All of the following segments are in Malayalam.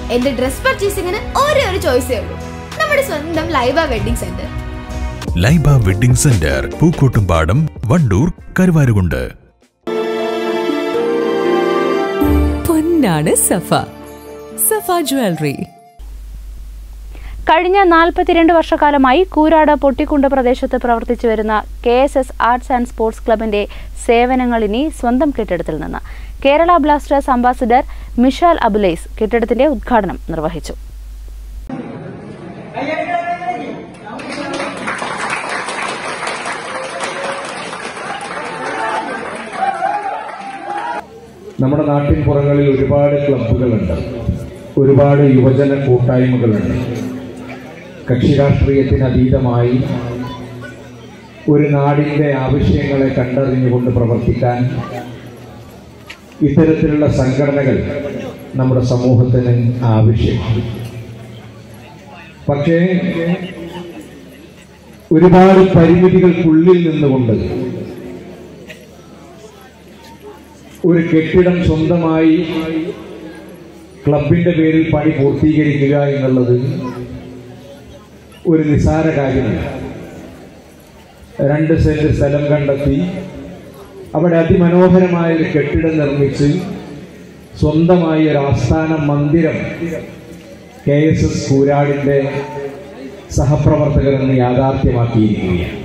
എന്റെ ഡ്രസ് പർച്ചേസിംഗിന് ഒരേ ഒരു ചോയ്സേ ഉള്ളൂ നമ്മുടെ സ്വന്തം Laiba wedding centre Laiba wedding centre Pookkottumpadam Wandoor Karuvarakundu പൊന്നാണ് സഫ സഫ ജ്വല്ലറി കഴിഞ്ഞ നാൽപ്പത്തിരണ്ട് വർഷക്കാലമായി കൂരാട് പൊട്ടിക്കുണ്ട് പ്രദേശത്ത് പ്രവർത്തിച്ചു വരുന്ന K S S arts and sports ക്ലബിന്റെ സേവനങ്ങൾ ഇനി സ്വന്തം കെട്ടിടത്തിൽ നിന്ന് കേരള ബ്ലാസ്റ്റേഴ്സ് അംബാസിഡർ മിഷാൽ അബുലൈസ് കെട്ടിടത്തിന്റെ ഉദ്ഘാടനം നിർവഹിച്ചു നമ്മുടെ നാട്ടിൻ പുറങ്ങളിൽ ഒരുപാട് ക്ലബ്ബുകളുണ്ട് ഒരുപാട് യുവജന കൂട്ടായ്മകളുണ്ട് കക്ഷി രാഷ്ട്രീയത്തിന് അതീതമായി ഒരു നാടിൻ്റെ ആവശ്യങ്ങളെ കണ്ടറിഞ്ഞുകൊണ്ട് പ്രവർത്തിക്കാൻ ഇത്തരത്തിലുള്ള സംഘടനകൾ നമ്മുടെ സമൂഹത്തിന് ആവശ്യമാണ് പക്ഷേ ഒരുപാട് പരിമിതികൾക്കുള്ളിൽ നിന്നുകൊണ്ട് ഒരു കെട്ടിടം സ്വന്തമായി ക്ലബിന്റെ പേരിൽ പണി പൂർത്തീകരിക്കുക എന്നുള്ളത് ഒരു നിസാര കാര്യമല്ല രണ്ട് സെന്റ് സ്ഥലം കണ്ടെത്തി അവിടെ അതിമനോഹരമായ ഒരു കെട്ടിടം നിർമ്മിച്ച് സ്വന്തമായി ഒരു ആസ്ഥാന മന്ദിരം കെ എസ് എസ് കൂരാടിന്റെ സഹപ്രവർത്തകർ എന്ന് യാഥാർത്ഥ്യമാക്കിയിരിക്കുകയാണ്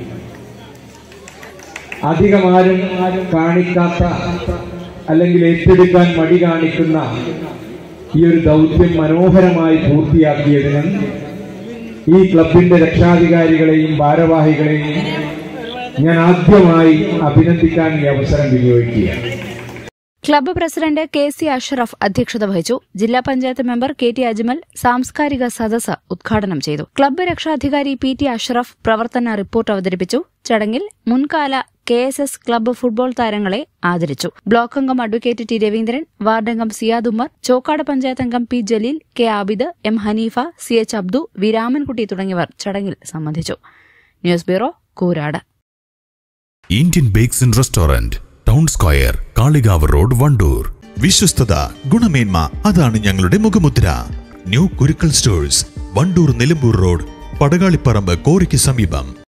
അധികം ആരും കാണിക്കാത്ത അല്ലെങ്കിൽ ഏറ്റെടുക്കാൻ മടി കാണിക്കുന്ന ഈ ഒരു ദൗത്യം മനോഹരമായി പൂർത്തിയാക്കിയതിന് ഈ ക്ലബിന്റെ രക്ഷാധികാരികളെയും ഭാരവാഹികളെയും ഞാൻ ആദ്യമായി അഭിനന്ദിക്കാൻ ഈ അവസരം വിനിയോഗിക്കുകയാണ് club president K C Ashraf അധ്യക്ഷത വഹിച്ചു ജില്ലാ panchayat member K T Ajmal സാംസ്കാരിക സദസ്സ് ഉദ്ഘാടനം ചെയ്തു ക്ലബ്ബ് രക്ഷാധികാരി പി ടി അഷ്റഫ് പ്രവർത്തന റിപ്പോർട്ട് അവതരിപ്പിച്ചു ചടങ്ങിൽ മുൻകാല K S S club football താരങ്ങളെ ആദരിച്ചു ബ്ലോക്ക് അംഗം അഡ്വക്കേറ്റ് ടി രവീന്ദ്രൻ വാർഡംഗം സിയാദ് ഉമ്മർ ചോക്കാട് പഞ്ചായത്ത് അംഗം P Jaleel K Abid M Haneefa C H Abdu V Ramankutty തുടങ്ങിയവർ ചടങ്ങിൽ സംബന്ധിച്ചു news bureau Koorad Indian bakes and restaurant town square Kalikavu road Wandoor വിശ്വസ്തത ഗുണമേന്മ അതാണ് ഞങ്ങളുടെ മുഖമുദ്ര new Kurukkal stores Wandoor Nilambur road Padakaliparamba കോറിക്ക് സമീപം